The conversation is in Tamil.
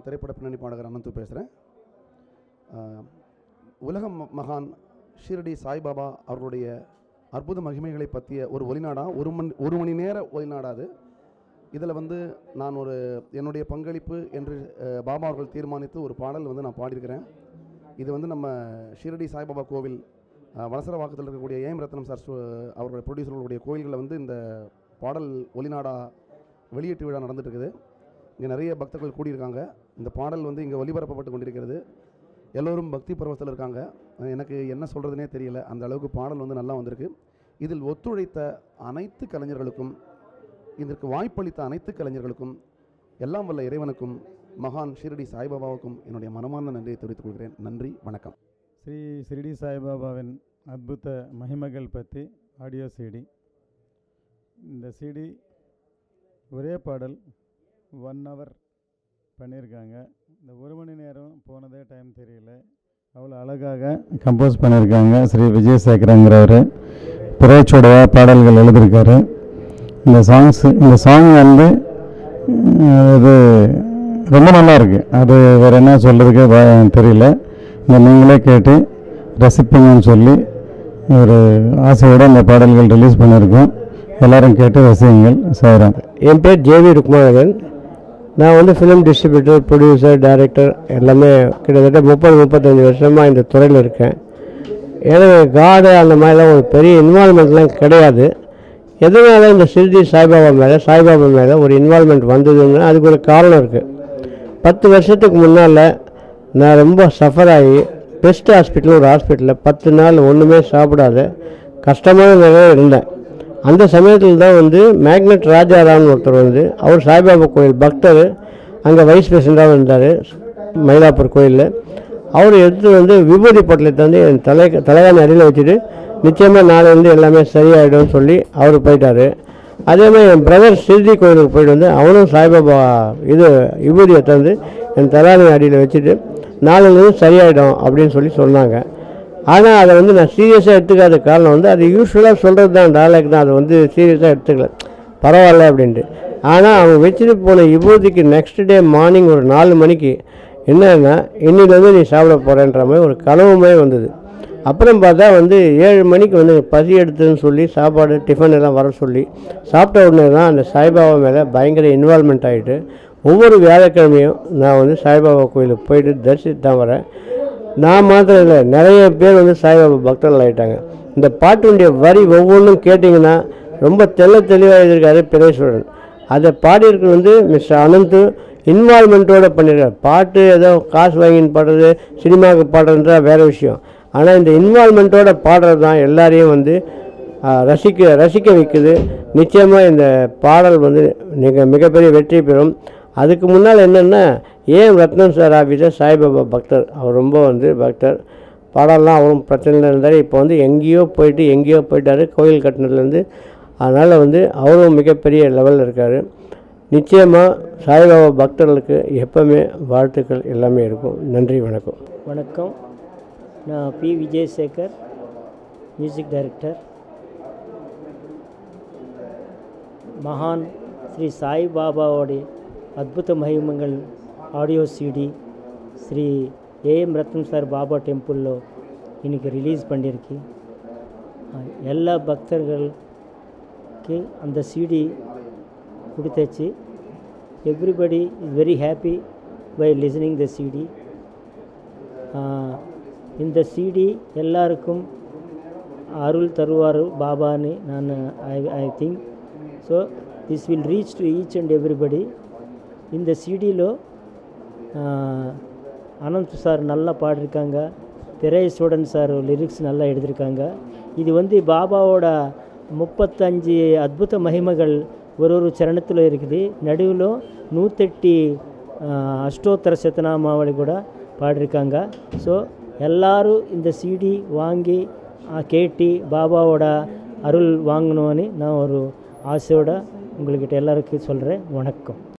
திரைப்பட பின்னணி பாடகர் அனந்து பேசுகிறேன் உலக ம- மகான் ஷீரடி சாய்பாபா அவர்களுடைய அற்புத மகிமைகளை பற்றிய ஒரு ஒளிநாடா ஒரு மணி ஒரு மணி நேர ஒளிநாடா அது இதில் வந்து நான் ஒரு என்னுடைய பங்களிப்பு என்று அஹ், பாபா அவர்கள் தீர்மானித்து ஒரு பாடல் வந்து நான் பாடியிருக்கிறேன் இது வந்து நம்ம ஷீரடி சாய்பாபா கோவில் அஹ், வலசரவாக்கத்தில் இருக்கக்கூடிய ஏம் ரத்னம் சார் சு- அவருடைய ப்ரொடியூசர்களுடைய கோயில்களில் வந்து இந்த பாடல் ஒளிநாடா வெளியீட்டு விழா நடந்துட்டு இருக்குது இங்கே நிறைய பக்தர்கள் கூடியிருக்காங்க இந்த பாடல் வந்து இங்கே ஒளிபரப்பப்பட்டு கொண்டிருக்கிறது எல்லோரும் பக்தி பருவத்தில் இருக்காங்க அஹ் எனக்கு என்ன சொல்கிறதுனே தெரியல அந்த அளவுக்கு பாடல் வந்து நல்லா வந்திருக்கு இதில் ஒத்துழைத்த அனைத்து கலைஞர்களுக்கும் இதற்கு வாய்ப்பளித்த அனைத்து கலைஞர்களுக்கும் எல்லாம் வல்ல இறைவனுக்கும் மகான் ஷிரடி சாய்பாபாவுக்கும் என்னுடைய மனமார்ந்த நன்றியை தெரிவித்துக் கொள்கிறேன் நன்றி வணக்கம் ஸ்ரீ ஷிரடி சாய்பாபாவின் அற்புத மகிமைகள் பற்றி ஆடியோ சிடி இந்த சிடி ஒரே பாடல் ஒன் ஹவர் பண்ணியிருக்காங்க இந்த ஒரு மணி நேரம் போனதே டைம் தெரியல அவ்வளோ அழகாக கம்போஸ் பண்ணியிருக்காங்க ஸ்ரீ விஜயசேகரங்கிறவர் பிறைச்சுடைய பாடல்கள் எழுதியிருக்காரு இந்த சாங்ஸ் இந்த சாங் வந்து உம், இது ரொம்ப நல்லா இருக்கு அது வேறு என்ன சொல்கிறதுக்கு தெரியல இந்த நீங்களே கேட்டு ரசிப்பீங்கன்னு சொல்லி ஒரு ஆசையோடு இந்த பாடல்கள் ரிலீஸ் பண்ணியிருக்கோம் எல்லாரும் கேட்டு ரசியுங்கள் சாய்ராம் என் பேர் ஜேவி ருக்மானகன் நான் வந்து ஃபிலிம் டிஸ்ட்ரிபியூட்டர் ப்ரொடியூசர் டைரக்டர் எல்லாமே கிட்டத்தட்ட முப்பது முப்பத்தஞ்சு வருஷமாக இந்த துறையில் இருக்கேன் எனக்கு காடு அந்த மாதிரிலாம் ஒரு பெரிய இன்வால்மெண்ட்லாம் கிடையாது எதனால இந்த சிறுதி சாய்பாபா மேலே சாய்பாபா மேலே ஒரு இன்வால்மெண்ட் வந்ததுன்னு அதுக்கு ஒரு காரணம் இருக்குது பத்து வருஷத்துக்கு முன்னால் நான் ரொம்ப சஃபர் ஆகி பெஸ்ட் ஹாஸ்பிட்டல் ஒரு ஹாஸ்பிட்டலில் பத்து நாள் ஒன்றுமே சாப்பிடாத கஷ்டமான நிலையில் இருந்தேன் அந்த சமயத்தில் தான் வந்து மேக்னெட் ராஜாராம்னு ஒருத்தர் வந்து அவர் சாய்பாபா கோயில் பக்தர் அங்கே வைஸ் பிரசிடண்டாக இருந்தார் மயிலாப்பூர் கோயிலில் அவர் எடுத்து வந்து விபூதி பொட்டலத்தை வந்து என் தலை தலைகாணி அடியில் வச்சுட்டு நிச்சயமாக நாளை வந்து எல்லாமே சரியாயிடும்னு சொல்லி அவர் போயிட்டார் அதே மாதிரி என் பிரதர் சிறுதி கோயிலுக்கு போயிட்டு வந்து அவனும் சாய்பாபா இது விபூதியை தந்து என் தலைகாணி அடியில் வச்சுட்டு நாளையிலேருந்து சரியாயிடும் அப்படின்னு சொல்லி சொன்னாங்க ஆனால் அதை வந்து நான் சீரியஸாக எடுத்துக்காத காரணம் வந்து அது யூஸ்வலாக சொல்கிறது தான் டைலாக் தான் அதை வந்து சீரியஸாக எடுத்துக்கல பரவாயில்ல அப்படின்ட்டு ஆனால் அவங்க வச்சுட்டு போன விபூதிக்கு நெக்ஸ்ட் டே மார்னிங் ஒரு நாலு மணிக்கு என்னன்னா இன்னிலேருந்து நீ சாப்பிட போகிறேன்ற மாதிரி ஒரு கனவு மாதிரி வந்தது அப்புறம் பார்த்தா வந்து ஏழு மணிக்கு வந்து பசி எடுத்துன்னு சொல்லி சாப்பாடு டிஃபன் எல்லாம் வர சொல்லி சாப்பிட்ட உடனே தான் அந்த சாய்பாபா மேலே பயங்கர இன்வால்மெண்ட் ஆகிட்டு ஒவ்வொரு வியாழக்கிழமையும் நான் வந்து சாய்பாபா கோயிலுக்கு போயிட்டு தரிசித்து தான் வரேன் நான் மாத்திரம் இல்லை நிறைய பேர் வந்து சாய்பாபா பக்தர்கள் ஆகிட்டாங்க இந்த பாட்டுடைய வரி ஒவ்வொன்றும் கேட்டிங்கன்னா ரொம்ப தெள்ள தெளிவாக எழுதியிருக்காரு பிரேஸ்வரன் அதை பாடியிருக்கிறது வந்து மிஸ்டர் அனந்த் இன்வால்மெண்ட்டோட பண்ணியிருக்காரு பாட்டு ஏதோ காசு வாங்கின்னு பாடுறது சினிமாவுக்கு பாடுறதுன்றா வேறு விஷயம் ஆனால் இந்த இன்வால்மெண்ட்டோட பாடுறது தான் எல்லாரையும் வந்து ஆ, ரசிக்க ரசிக்க வைக்குது நிச்சயமாக இந்த பாடல் வந்து மிக மிகப்பெரிய வெற்றி பெறும் அதுக்கு முன்னால் என்னென்னா ஏன் ரத்னம் சார் ஆஃபீஸர் சாய்பாபா பக்தர் அவர் ரொம்ப வந்து பக்தர் பாடலாம் அவரும் பிரச்சனையில் இருந்தார் இப்போ வந்து எங்கேயோ போயிட்டு எங்கேயோ போயிட்டார் கோயில் கட்டினதுலேருந்து அதனால் வந்து அவரும் மிகப்பெரிய லெவலில் இருக்கார் நிச்சயமாக சாய்பாபா பக்தர்களுக்கு எப்பவுமே வாழ்த்துக்கள் எல்லாமே இருக்கும் நன்றி வணக்கம் வணக்கம் நான் பி விஜயசேகர் மியூசிக் டைரக்டர் மகான் ஸ்ரீ சாய்பாபாவோடைய அற்புத மகிமங்கள் audio CD Shri AM Ratnam sir Baba டெம்பிளில் இன்னைக்கு ரிலீஸ் பண்ணியிருக்கு அஹ் எல்லா பக்தர்களுக்கு அந்த சிடி கொடுத்தாச்சு everybody is very happy by listening the CD இந்த சிடி எல்லாருக்கும் அருள் தருவார் பாபான்னு நான் I I think so this will reach to each and everybody இந்த சிடிలో அனந்த் சார் நல்லா பாடியிருக்காங்க திரையசுடன் சார் லிரிக்ஸ் நல்லா எழுதியிருக்காங்க இது வந்து பாபாவோட முப்பத்தஞ்சு அற்புத மகிமைகள் ஒரு ஒரு சரணத்தில் இருக்குது நடுவில் நூற்றெட்டி அஷ்டோத்தர சத்தநாமாவளி கூட பாடியிருக்காங்க ஸோ எல்லாரும் இந்த சிடி வாங்கி ஆ, கேட்டு பாபாவோட அருள் வாங்கணும்னு நான் ஒரு ஆசையோட உங்கள்கிட்ட எல்லாருக்கும் சொல்கிறேன் வணக்கம்